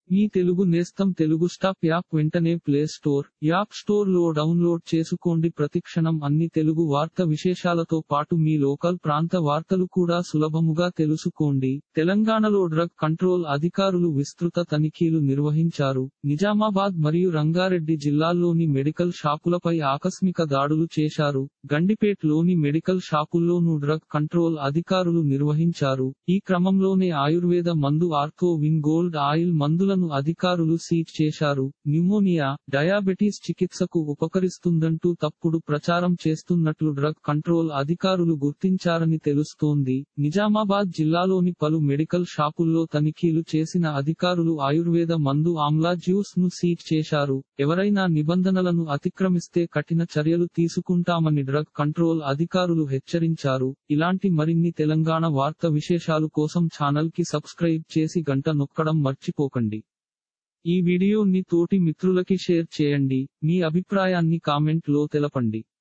మీ తెలుగు నేస్తం Telugu stop app వెంటనే play store app store లో డౌన్లోడ్ చేసుకోండి ప్రతిక్షణం అన్ని తెలుగు వార్త విశేషాలతో పాటు మీ లోకల్ ప్రాంత వార్తలు కూడా సులభముగా తెలుసుకోండి తెలంగాణలో డ్రగ్ కంట్రోల్ అధికారులు విస్తృత తనిఖీలు నిర్వహించారు నిజామాబాద్ మరియు రంగారెడ్డి జిల్లాల్లోని మెడికల్ షాపులపై ఆకస్మిక దాడులు చేశారు గండిపేట్ లోని మెడికల్ షాపుల్లోనూ డ్రగ్ కంట్రోల్ అధికారులు నిర్వహించారు ఈ క్రమంలోనే ఆయుర్వేద మందు ఆర్థో విన్ గోల్డ్ ఆయిల్ మందులను అధికారులు సీజ్ చేశారు న్యూమోనియా డయాబెటీస్ చికిత్సకు ఉపకరిస్తుందంటూ తప్పుడు ప్రచారం చేస్తున్నట్లు డ్రగ్ కంట్రోల్ అధికారులు గుర్తించారని తెలుస్తోంది నిజామాబాద్ జిల్లాలోని పలు మెడికల్ షాపుల్లో తనిఖీలు చేసిన అధికారులు ఆయుర్వేద మందు ఆమ్లా జ్యూస్ ను సీజ్ చేశారు ఎవరైనా నిబంధనలను అతిక్రమిస్తే కఠిన చర్యలు తీసుకుంటామని డ్రగ్ కంట్రోల్ అధికారులు హెచ్చరించారు ఇలాంటి మరిన్ని తెలంగాణ వార్త విశేషాలు కోసం ఛానల్ కి సబ్స్క్రైబ్ చేసి గంట నొక్కడం మర్చిపోకండి ఈ వీడియోని తోటి మిత్రులకి షేర్ చేయండి మీ అభిప్రాయాన్ని కామెంట్ లో తెలపండి